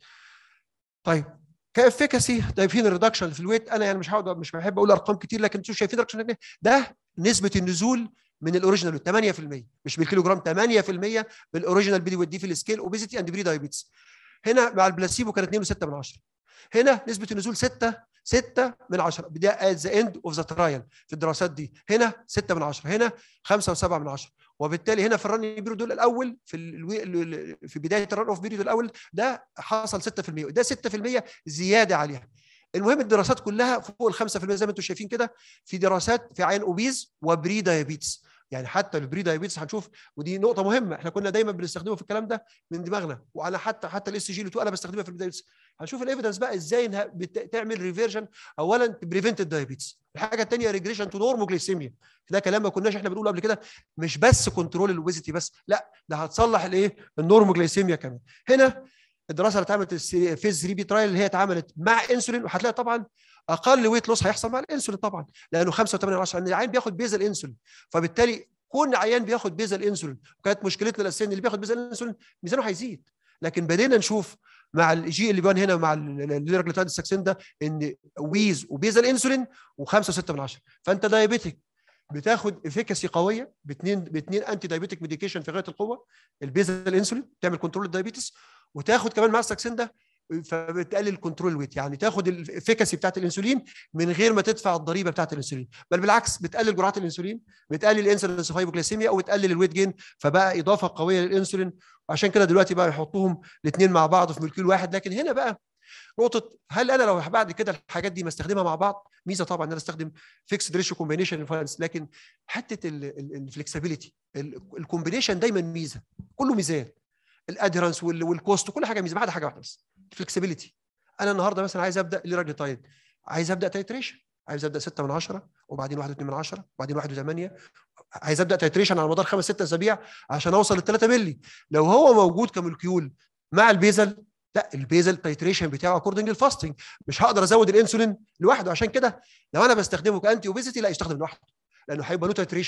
طيب كافيكاسي طيب فين الريدكشن في الويت انا يعني مش هقعد مش بحب اقول ارقام كتير لكن انتوا شايفين ده نسبه النزول من الاوريجينال 8% مش بالكيلو جرام 8% من الاوريجينال بي دي في السكيل اوبيزيتي اند بري دايابيتس هنا مع البلاسيبو كانت 2.6 من 10 هنا نسبه النزول 6 6 من 10 ده ات ذا اند اوف ذا ترايل في الدراسات دي هنا 6 من 10 هنا 5 و7 من 10 وبالتالي هنا في الرن بيريود الاول في الوي... في بدايه الرن اوف بيريود الاول ده حصل 6% ده 6% زياده عليها المهم الدراسات كلها فوق ال 5% زي ما انتم شايفين كده في دراسات في عين اوبيز وبري دايابيتس يعني حتى البري دايابيتس هنشوف ودي نقطه مهمه احنا كنا دايما بنستخدمه في الكلام ده من دماغنا وانا حتى حتى الاس جي اللي انا بستخدمها في الدايابيتس هنشوف الايفيدنس بقى ازاي انها بتعمل ريفيرجن اولا بريفنت الدايابيتس الحاجه الثانيه ريجريشن تو نورموجليسيميا ده كلام ما كناش احنا بنقوله قبل كده مش بس كنترول الاوبيزيتي بس لا ده هتصلح الايه النورموجليسيميا كمان هنا الدراسه اللي اتعملت فيز 3 بي ترايل اللي هي اتعملت مع انسولين وهتلاقي طبعا اقل ويت لوس هيحصل مع الانسولين طبعا لانه 5 و8 10 العين بياخد بيزل انسولين فبالتالي كون عيان بياخد بيزل انسولين وكانت مشكلتنا الاساسيه ان اللي بياخد بيزل انسولين ميزانه هيزيد لكن بدينا نشوف مع الجي اللي بان هنا مع الليراجليتايد السكسين ده ان ويز وبيزل انسولين و5 و6 من 10 فانت دايابيتك بتاخد افيكاسي قويه باثنين باثنين انتي دايبيتك ميديكيشن في غايه القوه البيزل انسولين تعمل كنترول الدايبيتس وتاخد كمان مع السكسين ده فبتقلل الكنترول ويت يعني تاخد الافيكاسي بتاعت الانسولين من غير ما تدفع الضريبه بتاعت الانسولين بل بالعكس بتقلل جرعات الانسولين بتقلل الانسولين هايبوكلاسيميا او بتقلل الويت جين فبقى اضافه قويه للانسولين وعشان كده دلوقتي بقى يحطوهم الاثنين مع بعض في مولكيول واحد لكن هنا بقى نقطه هل انا لو بعد كده الحاجات دي ما استخدمها مع بعض ميزه طبعا ان انا استخدم فيكسد ريشيو كومبينيشن لكن حته الفلكسبيليتي الكومبينيشن دايما ميزه كله ميزان الادهرنس والكوست وكل حاجه ميزه ما عدا حاجه واحده بس الفلكسبيليتي انا النهارده مثلا عايز ابدا ليراجليتايد عايز ابدا تايتريشن عايز ابدا 6 من 10 وبعدين 1 2 من 10 وبعدين 1 8 عايز ابدا تايتريشن على مدار خمس ست اسابيع عشان اوصل لل 3 مللي لو هو موجود كمولكيول مع البيزل لا البيزل تايتريشن بتاعه اكوردنج للفاستنج مش هقدر ازود الانسولين لوحده عشان كده لو انا بستخدمه كانتي اوبيزيتي لا يستخدم لوحده لانه هيبقى له تايتريشن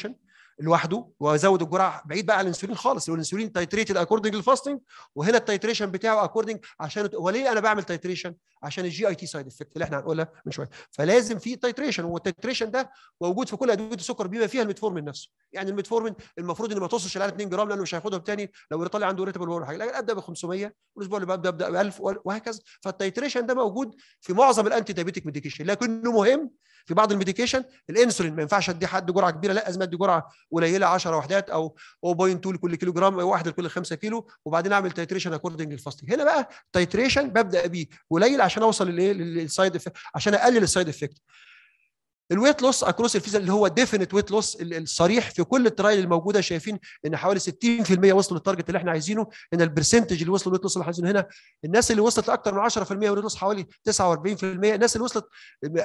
لوحده وازود الجرعه بعيد بقى عن الانسولين خالص الانسولين تايتريتد اكوردنج للفاستنج وهنا التايتريشن بتاعه اكوردنج عشان وليه انا بعمل تايتريشن عشان الجي اي تي سايد افكت اللي احنا هنقولها من شويه فلازم في تايتريشن والتايتريشن ده موجود في كل ادويه السكر بما فيها الميتفورمين نفسه يعني الميتفورمين المفروض ان ما توصلش على 2 جرام لانه مش هياخدهم تاني لو طالع عنده ريتابل ولا حاجه لكن ابدا ب 500 والاسبوع اللي بعده ابدا ب 1000 وهكذا فالتايتريشن ده موجود في معظم الانتي دايبيتيك ميديكيشن لكنه مهم في بعض الميديكيشن الانسولين ما ينفعش ادي حد جرعه كبيره لا لازم ادي جرعه قليله 10 وحدات او 0.2 لكل كيلو جرام واحد لكل 5 كيلو وبعدين اعمل تايتريشن اكوردنج للفاستنج هنا بقى تايتريشن ببدا بيه قليل عشان اوصل للايه للسايد عشان اقلل السايد افكت الويت لوس اكروس الفيزا اللي هو ديفينيت ويت لوس الصريح في كل الترايل الموجوده شايفين ان حوالي 60% وصلوا للتارجت اللي احنا عايزينه ان البرسنتج اللي وصلوا للويت لوس اللي عايزينه هنا الناس اللي وصلت لاكثر من 10% ويت لوس حوالي 49% الناس اللي وصلت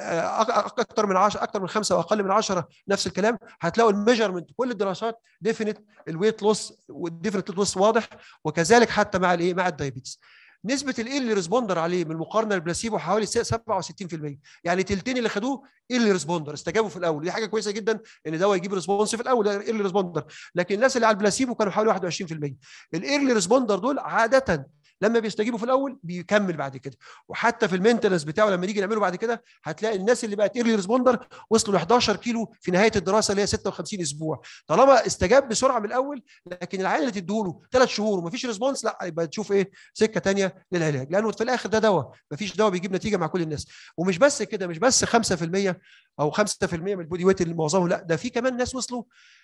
اكثر من 10 اكثر من 5 واقل من 10 نفس الكلام هتلاقوا الميجرمنت كل الدراسات ديفينيت الويت لوس والديفينيت لوس واضح وكذلك حتى مع الايه مع الدايابيتس نسبه الايه اللي ريسبوندر عليه من المقارنه البلاسيبو حوالي 67% يعني تلتين اللي خدوه ايه اللي ريسبوندر استجابوا في الاول دي حاجه كويسه جدا ان دواء يجيب ريسبونس في الاول ايه اللي ريسبوندر لكن الناس اللي على البلاسيبو كانوا حوالي 21% الايرلي ريسبوندر دول عاده لما بيستجيبوا في الاول بيكمل بعد كده وحتى في المينتنس بتاعه لما نيجي نعمله بعد كده هتلاقي الناس اللي بقت ايرلي ريسبوندر وصلوا ل 11 كيلو في نهايه الدراسه اللي هي 56 اسبوع طالما استجاب بسرعه من الاول لكن العيان اللي تدوا له ثلاث شهور ومفيش ريسبونس لا يبقى تشوف ايه سكه ثانيه للعلاج لانه في الاخر ده دواء مفيش دواء بيجيب نتيجه مع كل الناس ومش بس كده مش بس 5% او 5% من البودي ويت اللي معظمه لا ده في كمان ناس وصلوا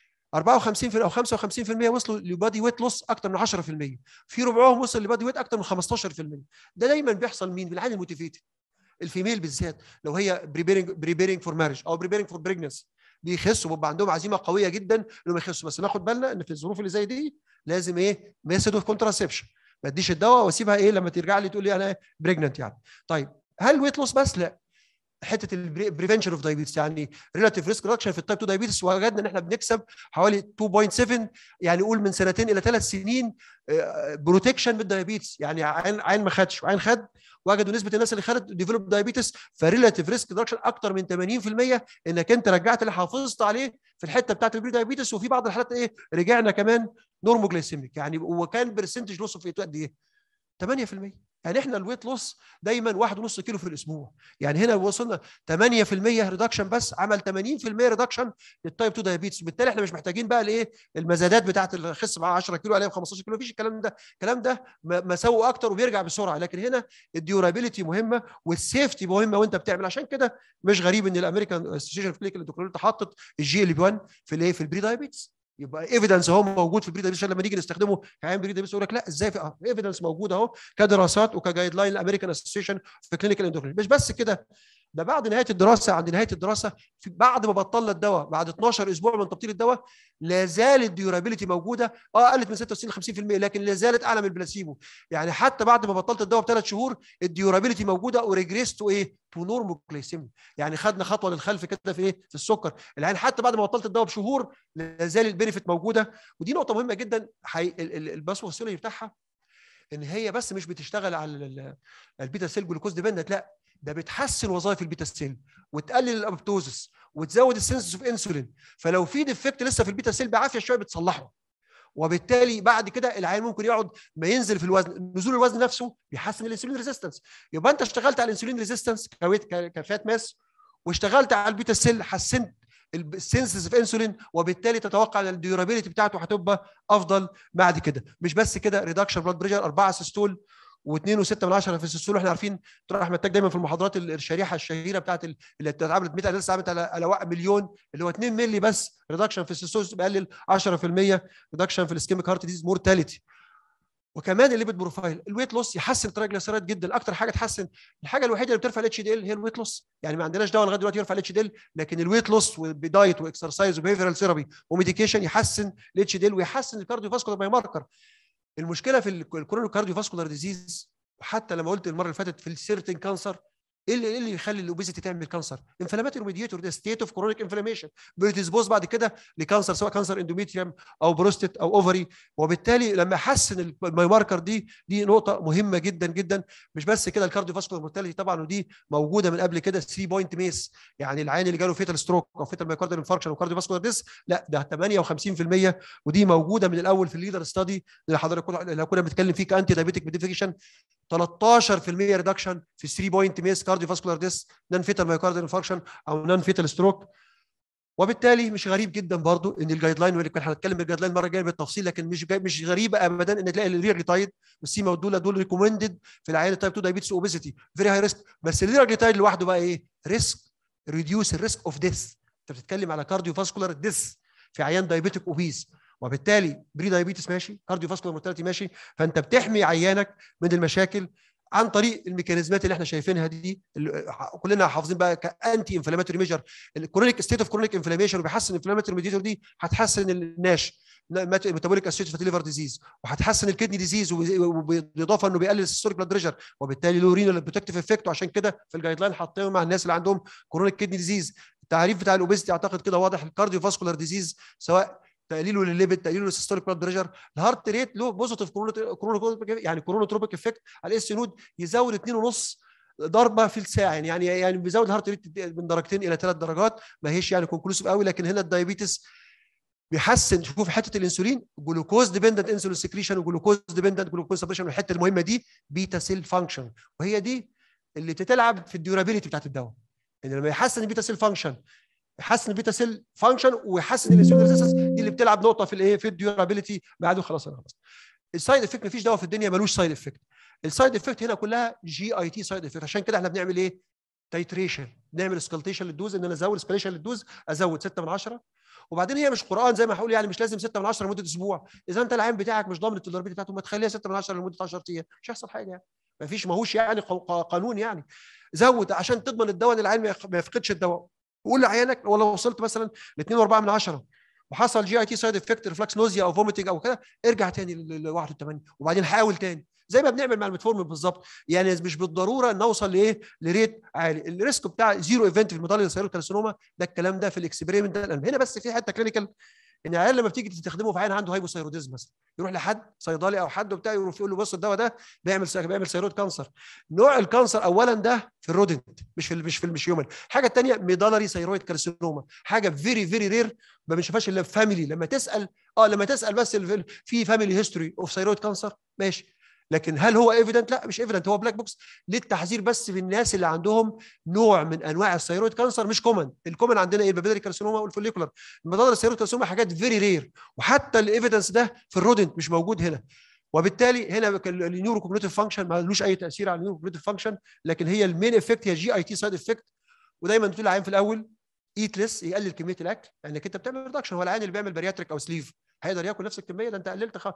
54 او 55% وصلوا لبادي ويت لوس اكثر من 10% في ربعهم وصل لبادي ويت اكثر من 15% ده دايما بيحصل مين بالعين الموتيفيتد الفيميل بالذات لو هي بريبيرنج بريبيرنج فور مارج او بريبيرنج فور بريجنس بيخسوا بيبقى عندهم عزيمه قويه جدا انهم يخسوا بس ناخد بالنا ان في الظروف اللي زي دي لازم ايه ميثود اوف كونتراسبشن ما اديش الدواء واسيبها ايه لما ترجع لي تقول لي انا بريجننت يعني طيب هل ويت لوس بس لا حته البريفنشن اوف دايابيتس يعني ريلاتيف ريسك ريدكشن في التايب 2 دايابيتس وجدنا ان احنا بنكسب حوالي 2.7 يعني قول من سنتين الى ثلاث سنين بروتكشن من الدايابيتس يعني عين عين ما خدش وعين خد وجدوا نسبه الناس اللي خدت ديفلوب دايابيتس فريلاتيف ريسك ريدكشن اكتر من 80% انك انت رجعت اللي حافظت عليه في الحته بتاعت البري دايابيتس وفي بعض الحالات ايه رجعنا كمان نورموجليسيميك يعني وكان برسنتج لوس في قد ايه 8% يعني احنا الويت لوس دايما 1.5 كيلو في الاسبوع يعني هنا وصلنا 8% ريدكشن بس عمل 80% ريدكشن للتايب 2 دايابيتس وبالتالي احنا مش محتاجين بقى الايه المزادات بتاعت الخس مع 10 كيلو عليها 15 كيلو مفيش الكلام ده الكلام ده مساوئ اكتر وبيرجع بسرعه لكن هنا الديورابيلتي مهمه والسيفتي مهمه وانت بتعمل عشان كده مش غريب ان الامريكان اسوشيشن اوف كلينيكال اندوكرينولوجي حطت الجي ال بي 1 في الايه في البري دايابيتس يبقى ايفيدنس اهو موجود في البري دايبيتس لما نيجي نستخدمه كعيان بري دايبيتس يقول لك لا ازاي في ايفيدنس موجود اهو كدراسات وكجايد لاين الامريكان اسوسيشن في كلينيكال اندوكرين مش بس كده ده بعد نهايه الدراسه عند نهايه الدراسه في بعد ما بطلنا الدواء بعد 12 اسبوع من تبطيل الدواء لا زالت الديورابيلتي موجوده اه قلت من 66 ل 50% لكن لا زالت اعلى من البلاسيبو يعني حتى بعد ما بطلت الدواء بثلاث شهور الديورابيلتي موجوده وريجريس تو ايه تو نورموجليسيميا يعني خدنا خطوه للخلف كده في ايه في السكر العين حتى بعد ما بطلت الدواء بشهور لا زال البينفيت موجوده ودي نقطه مهمه جدا حي... الباسوفوسيولوجي بتاعها ان هي بس مش بتشتغل على البيتا سيل جلوكوز ديبندنت لا ده بتحسن وظائف البيتا سيل وتقلل الابوبتوزس وتزود السنسس اوف انسولين فلو في ديفكت لسه في البيتا سيل بعافيه شويه بتصلحه وبالتالي بعد كده العيان ممكن يقعد ما ينزل في الوزن نزول الوزن نفسه بيحسن الانسولين ريزيستنس يبقى انت اشتغلت على الانسولين ريزيستنس كفات ماس واشتغلت على البيتا سيل حسنت السنسز اوف انسولين وبالتالي تتوقع ان الديورابيلتي بتاعته هتبقى افضل بعد كده مش بس كده ريدكشن بلاد بريشر 4 سيستول و2.6 من 10 في السيستول احنا عارفين دكتور احمد تاج دايما في المحاضرات الشريحه الشهيره بتاعت اللي اتعملت 100 لسه عملت على على مليون اللي هو 2 مللي بس ريدكشن في السيستول بيقلل 10% ريدكشن في الاسكيميك هارت ديزيز مورتاليتي وكمان الليبيد بروفايل الويت لوس يحسن الترايجليسيرايد جدا اكتر حاجه تحسن الحاجه الوحيده اللي بترفع الاتش دي ال هي الويت لوس يعني ما عندناش دواء لغايه دلوقتي يرفع الاتش دي ال لكن الويت لوس بدايت واكسرسايز وبيهيفيرال ثيرابي وميديكيشن يحسن الاتش دي ال ويحسن الكارديو فاسكولار باي ماركر المشكله في الكورونو كارديو فاسكولار ديزيز وحتى لما قلت المره اللي فاتت في السيرتين كانسر ايه اللي, إيه اللي يخلي الاوبيزيتي تعمل كانسر انفلاماتوري ميديتور ده ستيت اوف كرونيك انفلاميشن بيتسبوز بعد كده لكانسر سواء كانسر اندوميتريوم او بروستيت او اوفري وبالتالي لما احسن الماي ماركر دي دي نقطه مهمه جدا جدا مش بس كده الكارديو فاسكولار مورتاليتي طبعا ودي موجوده من قبل كده 3 بوينت ميس يعني العين اللي جاله فيتال ستروك او فيتال مايكارديال انفاركشن او كارديو فاسكولار ديس لا ده 58% ودي موجوده من الاول في الليدر ستادي اللي حضرتك اللي كنا بنتكلم فيه كانتي دايبيتيك موديفيكيشن 13% ريدكشن في 3 بوينت ميس كارديو فاسكولار ديس نون فيتال مايوكارديال انفاركشن او نون فيتال ستروك وبالتالي مش غريب جدا برضو ان الجايد لاين واللي كنا هنتكلم الجايد لاين المره الجايه بالتفصيل لكن مش مش غريبه ابدا ان تلاقي الليرجليتايد والسيما والدولا دول ريكومندد في العيان تايب 2 دايبيتس اوبيسيتي فيري هاي ريسك بس الليرجليتايد لوحده بقى ايه؟ ريسك ريديوس الريسك اوف ديث انت بتتكلم على كارديو فاسكولار ديث في عيان دايبيتيك اوبيز وبالتالي بري دايبيتس ماشي كارديو فاسكولار مورتاليتي ماشي فانت بتحمي عيانك من المشاكل عن طريق الميكانيزمات اللي احنا شايفينها دي كلنا حافظين بقى كانتي انفلاماتوري ميجر الكرونيك ستيت اوف كرونيك انفلاميشن وبيحسن الانفلاماتوري ميديتور دي هتحسن الناش ميتابوليك اسيد فاتي ليفر ديزيز وهتحسن الكدني ديزيز وبالاضافه انه بيقلل السيستوليك بلاد بريشر وبالتالي له رينال بروتكتيف افكت وعشان كده في الجايد لاين حاطينه مع الناس اللي عندهم كرونيك كدني ديزيز التعريف بتاع الاوبيستي اعتقد كده واضح الكارديو فاسكولار ديزيز سواء تقليله للليبيد تقليله للسيستوليك بلاد بريشر الهارت ريت له بوزيتيف كرونو يعني كرونوتروبيك افكت على الاس نود يزود 2.5 ضربه في الساعه يعني يعني يعني بيزود الهارت ريت من درجتين الى ثلاث درجات ما هيش يعني كونكلوسيف قوي لكن هنا الدايابيتس بيحسن شوف حته الانسولين جلوكوز ديبندنت انسولين سكريشن وجلوكوز ديبندنت جلوكوز سبريشن والحته المهمه دي بيتا سيل فانكشن وهي دي اللي تتلعب في الديورابيلتي بتاعت الدواء ان لما يحسن البيتا سيل فانكشن يحسن البيتا سيل فانكشن ويحسن الانسولين ريزيستنس دي اللي بتلعب نقطه في الايه في الديورابيلتي بعده خلاص انا خلاص السايد افكت مفيش دواء في الدنيا ملوش سايد افكت السايد افكت هنا كلها جي اي تي سايد افكت عشان كده احنا بنعمل ايه تايتريشن نعمل اسكالتيشن للدوز ان انا ازود اسكاليشن للدوز ازود 6 من 10 وبعدين هي مش قران زي ما هقول يعني مش لازم 6 من 10 لمده اسبوع اذا انت العين بتاعك مش ضامن التولربيتي بتاعته ما تخليها 6 من 10 لمده 10 ايام مش هيحصل حاجه يعني ما فيش ماهوش يعني قانون يعني زود عشان تضمن الدواء ان العين ما يفقدش الدواء وقول لعيالك ولو وصلت مثلا ل 2.4 من 10 وحصل جي اي تي سايد افكت ريفلكس نوزيا او فوميتنج او كده ارجع تاني ل 81 وبعدين حاول تاني زي ما بنعمل مع الميتفورمين بالظبط يعني مش بالضروره نوصل لايه لريت عالي الريسك بتاع زيرو ايفنت في الميداليه السيرو كارسينوما ده الكلام ده في الاكسبيرمنت ده هنا بس في حته كلينيكال ان العيال لما بتيجي تستخدمه في عين عنده هايبوثايروديزم مثلا يروح لحد صيدلي او حد وبتاع يروح يقول له بص الدواء ده بيعمل بيعمل ثيرويد كانسر نوع الكانسر اولا ده في الرودنت مش في مش في مش هيومن الحاجه الثانيه ميدالري ثيرويد كارسينوما حاجه فيري فيري رير ما بنشوفهاش الا في فاميلي لما تسال اه لما تسال بس في فاميلي هيستوري اوف ثيرويد كانسر ماشي لكن هل هو ايفيدنت؟ لا مش ايفيدنت هو بلاك بوكس للتحذير بس في الناس اللي عندهم نوع من انواع الثيرويد كانسر مش كومن، الكومن عندنا ايه البابيلاري كارسينوما والفوليكولار، المضاد الثيرويد كارسينوما حاجات فيري رير وحتى الايفيدنس ده في الرودنت مش موجود هنا. وبالتالي هنا النيورو كوجنيتيف فانكشن ما لوش اي تاثير على النيورو كوجنيتيف فانكشن لكن هي المين افكت هي جي اي تي سايد افكت ودايما بتقول العين في الاول ايت ليس يقلل كميه الاكل لانك انت بتعمل ريدكشن هو العين اللي بيعمل بارياتريك او سليف هيقدر ياكل نفس الكميه ده انت قللت 85%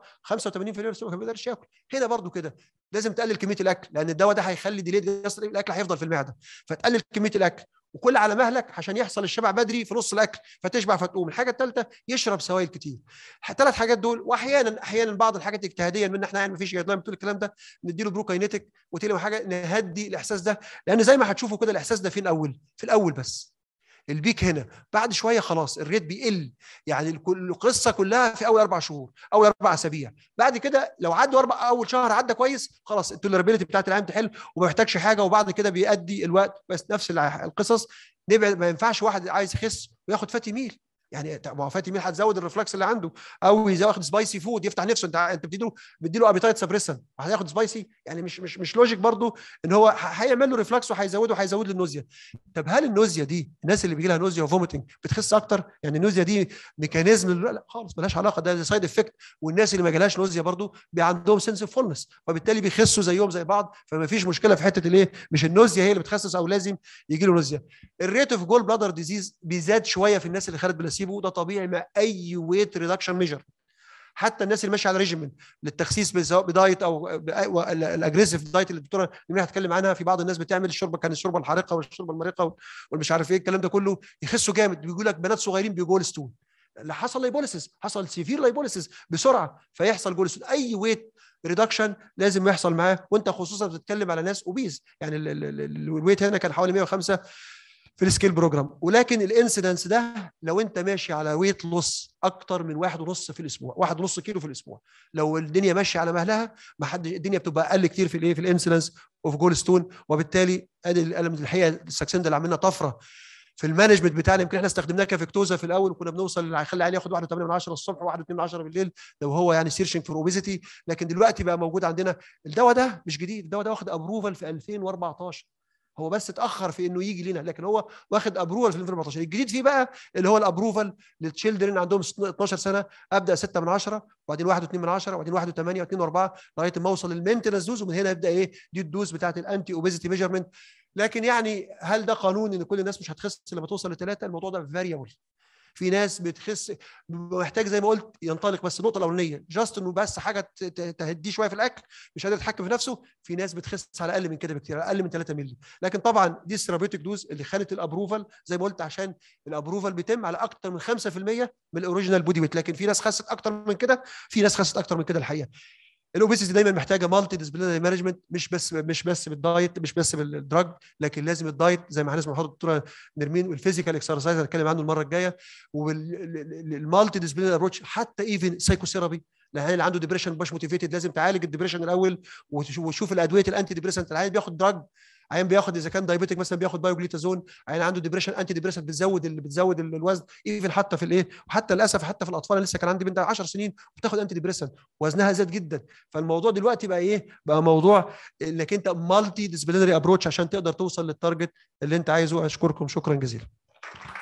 ما بيقدرش ياكل هنا برضو كده لازم تقلل كميه الاكل لان الدواء ده هيخلي ديليد الاكل هيفضل في المعده فتقلل كميه الاكل وكل على مهلك عشان يحصل الشبع بدري في نص الاكل فتشبع فتقوم الحاجه الثالثه يشرب سوائل كتير ثلاث حاجات دول واحيانا احيانا بعض الحاجات اجتهاديا من احنا يعني ما فيش جايد بتقول الكلام ده نديله بروكاينيتك وتيلي حاجه نهدي الاحساس ده لان زي ما هتشوفوا كده الاحساس ده فين الاول في الاول بس البيك هنا بعد شويه خلاص الريت بيقل يعني القصه كلها في اول اربع شهور اول اربع اسابيع بعد كده لو عدوا اربع اول شهر عدى كويس خلاص التوليرابيلتي بتاعت العام تحل وما محتاجش حاجه وبعد كده بيأدي الوقت بس نفس القصص نبعد ما ينفعش واحد عايز يخس وياخد فاتي ميل يعني ما هو فاتي ميل هتزود الريفلكس اللي عنده او ياخد سبايسي فود يفتح نفسه انت انت بتديله بتديله ابيتايت سبريسن هياخد سبايسي يعني مش مش مش لوجيك برضو ان هو هيعمل له ريفلكس وهيزوده وهيزود له النوزيا طب هل النوزيا دي الناس اللي بيجي لها نوزيا وفوميتنج بتخس اكتر يعني النوزيا دي ميكانيزم لا خالص ملهاش علاقه ده سايد افكت والناس اللي ما جالهاش نوزيا برضو بي عندهم سنس اوف فولنس وبالتالي بيخسوا زيهم زي بعض فما فيش مشكله في حته الايه مش النوزيا هي اللي بتخسس او لازم يجي له نوزيا الريت اوف جول بلادر ديزيز بيزاد شويه في الناس اللي خدت بلاسيبو ده طبيعي اي ويت ريدكشن ميجر حتى الناس اللي ماشيه على ريجيمن للتخسيس سواء بدايت او الاجريسيف دايت اللي الدكتوره نمير هتكلم عنها في بعض الناس بتعمل الشوربه كان الشوربه الحارقه والشوربه المريقه والمش عارف ايه الكلام ده كله يخسوا جامد بيقول لك بنات صغيرين بيجول ستون اللي حصل لايبوليسيس حصل سيفير لايبوليسيس بسرعه فيحصل جول ستون اي ويت ريدكشن لازم يحصل معاه وانت خصوصا بتتكلم على ناس اوبيز يعني الويت هنا كان حوالي 105 في السكيل بروجرام ولكن الانسيدنس ده لو انت ماشي على ويت لوس اكتر من واحد ونص في الاسبوع واحد ونص كيلو في الاسبوع لو الدنيا ماشيه على مهلها ما حد الدنيا بتبقى اقل كتير في الايه في الانسيدنس اوف جول ستون وبالتالي ادي الحقيقه الساكسين ده اللي عملنا طفره في المانجمنت بتاعنا يمكن احنا استخدمناه كفيكتوزا في الاول وكنا بنوصل اللي هيخلي عليه ياخد 1.8 من 10 الصبح و1.2 من 10 بالليل لو هو يعني سيرشنج فور اوبيزيتي لكن دلوقتي بقى موجود عندنا الدواء ده مش جديد الدواء ده واخد ابروفال في 2014 هو بس اتاخر في انه يجي لنا لكن هو واخد ابروفال في 2014 الجديد فيه بقى اللي هو الابروفال للتشيلدرن عندهم 12 سنه ابدا 6 من 10 وبعدين 1 2 من 10 وبعدين 1 8 و2 و4 لغايه ما اوصل للمينتنس دوز ومن هنا يبدا ايه دي الدوز بتاعت الانتي اوبيزيتي ميجرمنت لكن يعني هل ده قانون ان كل الناس مش هتخس لما توصل لثلاثه الموضوع ده فاريبل في ناس بتخس محتاج زي ما قلت ينطلق بس النقطه الاولانيه جاست انه بس حاجه تهديه شويه في الاكل مش قادر يتحكم في نفسه في ناس بتخس على اقل من كده بكتير اقل من 3 مللي لكن طبعا دي الثيرابيوتيك دوز اللي خانت الابروفال زي ما قلت عشان الابروفال بيتم على اكتر من 5% من الاوريجينال بودي ويت لكن في ناس خست اكتر من كده في ناس خست اكتر من كده الحقيقه الاوبيسيتي دايما محتاجه مالتي ديسبلينري مانجمنت مش بس مش بس بالدايت مش بس بالدراج لكن لازم الدايت زي ما هنسمع حضرتك الدكتوره نرمين والفيزيكال اكسرسايز هنتكلم عنه المره الجايه والمالتي ديسبلينري ابروتش حتى ايفن سايكوثيرابي العيان اللي عنده ديبريشن مش موتيفيتد لازم تعالج الديبريشن الاول وتشوف الادويه الانتي ديبريسنت العيان بياخد دراج عيان بياخد اذا كان دايبيتك مثلا بياخد بايوجليتازون عيان عنده ديبريشن انتي ديبريشن بتزود اللي بتزود الوزن ايفن حتى في الايه وحتى للاسف حتى في الاطفال لسه كان عندي بنت 10 سنين بتاخد انتي ديبريشن وزنها زاد جدا فالموضوع دلوقتي بقى ايه بقى موضوع انك انت مالتي ديسبلينري ابروتش عشان تقدر توصل للتارجت اللي انت عايزه اشكركم شكرا جزيلا